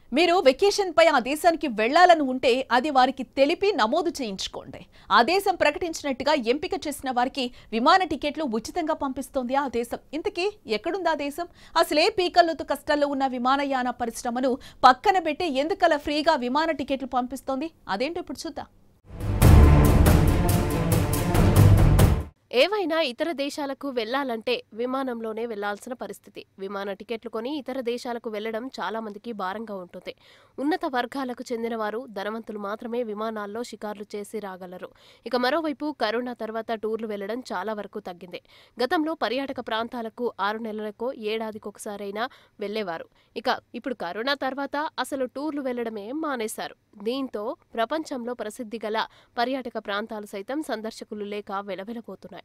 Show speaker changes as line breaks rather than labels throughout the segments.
మీరు వెకేషన్ పై ఆ దేశానికి వెళ్లాలని ఉంటే అది వారికి తెలిపి నమోదు చేయించుకోండి ఆ దేశం ప్రకటించినట్టుగా ఎంపిక చేసిన వారికి విమాన టికెట్లు ఉచితంగా పంపిస్తోంది ఆ దేశం ఇంతకీ ఎక్కడుంది ఆ దేశం అసలే పీకల్లోతు కష్టాల్లో ఉన్న విమానయాన పరిశ్రమను పక్కన పెట్టి ఎందుకలా ఫ్రీగా విమాన టికెట్లు పంపిస్తోంది అదేంటో ఇప్పుడు చూద్దాం
ఏవైనా ఇతర దేశాలకు వెళ్లాలంటే విమానంలోనే వెళ్లాల్సిన పరిస్థితి విమాన టికెట్లు కొని ఇతర దేశాలకు వెళ్లడం చాలా మందికి భారంగా ఉంటుంది ఉన్నత వర్గాలకు చెందిన వారు ధనవంతులు మాత్రమే విమానాల్లో షికార్లు చేసి రాగలరు ఇక మరోవైపు కరోనా తర్వాత టూర్లు వెళ్లడం చాలా వరకు తగ్గింది గతంలో పర్యాటక ప్రాంతాలకు ఆరు నెలలకో ఏడాదికి ఒకసారైనా వెళ్లేవారు ఇక ఇప్పుడు కరోనా తర్వాత అసలు టూర్లు వెళ్లడమే మానేశారు దీంతో ప్రపంచంలో ప్రసిద్ధి గల పర్యాటక ప్రాంతాలు సైతం సందర్శకులు లేక వెలవెలబోతున్నాయి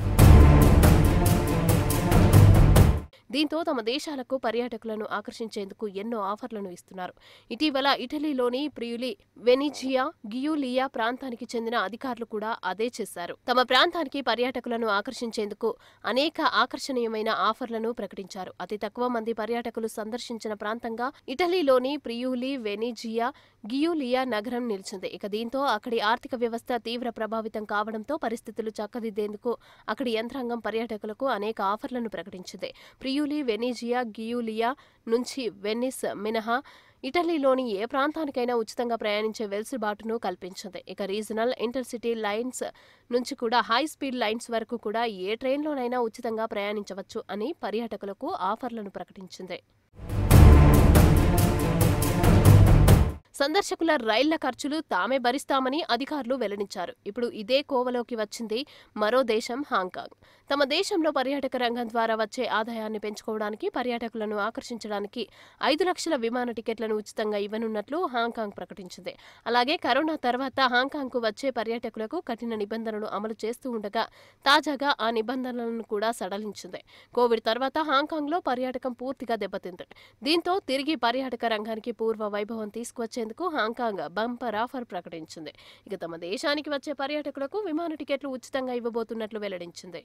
దీంతో తమ దేశాలకు పర్యాటకులను ఆకర్షించేందుకు ఎన్నో ఆఫర్లను ఇస్తున్నారు ఇటీవల ఇటలీలోని ప్రియులి వెనిజియా గియూలియా ప్రాంతానికి చెందిన అధికారులు కూడా అదే చేశారు తమ ప్రాంతానికి పర్యాటకులను ఆకర్షించేందుకు అనేక ఆకర్షణీయమైన ఆఫర్లను ప్రకటించారు అతి తక్కువ మంది పర్యాటకులు సందర్శించిన ప్రాంతంగా ఇటలీలోని ప్రియూలి వెనిజియా గియూలియా నగరం నిలిచింది ఇక దీంతో అక్కడి ఆర్థిక వ్యవస్థ తీవ్ర ప్రభావితం కావడంతో పరిస్థితులు చక్కదిద్దేందుకు అక్కడి యంత్రాంగం పర్యాటకులకు అనేక ఆఫర్లను ప్రకటించింది ప్రియూలి వెనిజియా గియూలియా నుంచి వెనిస్ మినహా ఇటలీలోని ఏ ప్రాంతానికైనా ఉచితంగా ప్రయాణించే వెసులుబాటును కల్పించింది ఇక రీజనల్ ఇంటర్సిటీ లైన్స్ నుంచి కూడా హై స్పీడ్ లైన్స్ వరకు కూడా ఏ ట్రైన్లోనైనా ఉచితంగా ప్రయాణించవచ్చు అని పర్యాటకులకు ఆఫర్లను ప్రకటించింది సందర్శకుల రైళ్ల ఖర్చులు తామే భరిస్తామని అధికారులు వెల్లడించారు ఇప్పుడు ఇదే కోవలోకి వచ్చింది మరో దేశం హాంకాంగ్ తమ దేశంలో పర్యాటక రంగం ద్వారా వచ్చే ఆదాయాన్ని పెంచుకోవడానికి పర్యాటకులను ఆకర్షించడానికి ఐదు లక్షల విమాన టికెట్లను ఉచితంగా ఇవ్వనున్నట్లు హాంకాంగ్ ప్రకటించింది అలాగే కరోనా తర్వాత హాంకాంగ్కు వచ్చే పర్యాటకులకు కఠిన నిబంధనలు అమలు చేస్తూ ఉండగా తాజాగా ఆ నిబంధనలను కూడా సడలించింది కోవిడ్ తర్వాత హాంకాంగ్లో పర్యాటకం పూర్తిగా దెబ్బతింది దీంతో తిరిగి పర్యాటక రంగానికి పూర్వ వైభవం తీసుకువచ్చేందుకు హాంకాంగ్ బంపర్ ఆఫర్ ప్రకటించింది ఇక తమ దేశానికి వచ్చే పర్యాటకులకు విమాన టికెట్లు ఉచితంగా ఇవ్వబోతున్నట్లు వెల్లడించింది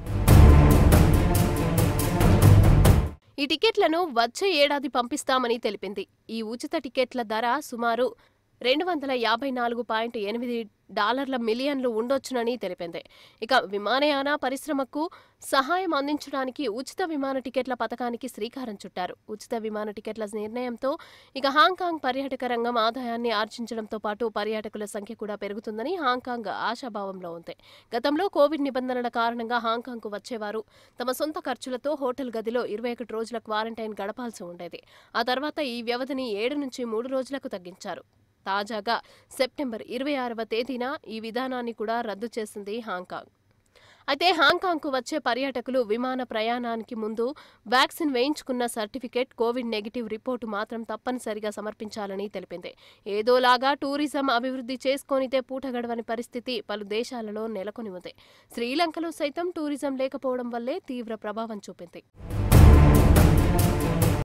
ఈ టికెట్లను వచ్చే ఏడాది పంపిస్తామని తెలిపింది ఈ ఉచిత టికెట్ల ధర సుమారు రెండు వందల యాభై నాలుగు పాయింట్ ఎనిమిది డాలర్ల మిలియన్లు ఉండొచ్చునని తెలిపింది ఇక విమానయాన పరిశ్రమకు సహాయం అందించడానికి ఉచిత విమాన టికెట్ల పథకానికి శ్రీకారం చుట్టారు ఉచిత విమాన టికెట్ల నిర్ణయంతో ఇక హాంకాంగ్ పర్యాటక రంగం ఆదాయాన్ని ఆర్జించడంతో పాటు పర్యాటకుల సంఖ్య కూడా పెరుగుతుందని హాంకాంగ్ ఆశాభావంలో ఉంది గతంలో కోవిడ్ నిబంధనల కారణంగా హాంకాంగ్కు వచ్చేవారు తమ సొంత ఖర్చులతో హోటల్ గదిలో ఇరవై ఒకటి రోజుల క్వారంటైన్ గడపాల్సి ఉండేది ఆ తర్వాత ఈ వ్యవధిని ఏడు నుంచి మూడు రోజులకు తగ్గించారు తాజాగా సెప్టెంబర్ ఇరవై ఆరవ తేదీన ఈ విధానాన్ని కూడా రద్దు చేసింది హాంకాంగ్ అయితే హాంకాంగ్కు వచ్చే పర్యాటకులు విమాన ప్రయాణానికి ముందు వ్యాక్సిన్ వేయించుకున్న సర్టిఫికేట్ కోవిడ్ నెగిటివ్ రిపోర్టు మాత్రం తప్పనిసరిగా సమర్పించాలని తెలిపింది ఏదోలాగా టూరిజం అభివృద్ధి చేసుకొనితే పూట గడవని పరిస్థితి పలు దేశాలలో నెలకొని ఉంది శ్రీలంకలో సైతం టూరిజం లేకపోవడం వల్లే తీవ్ర ప్రభావం చూపింది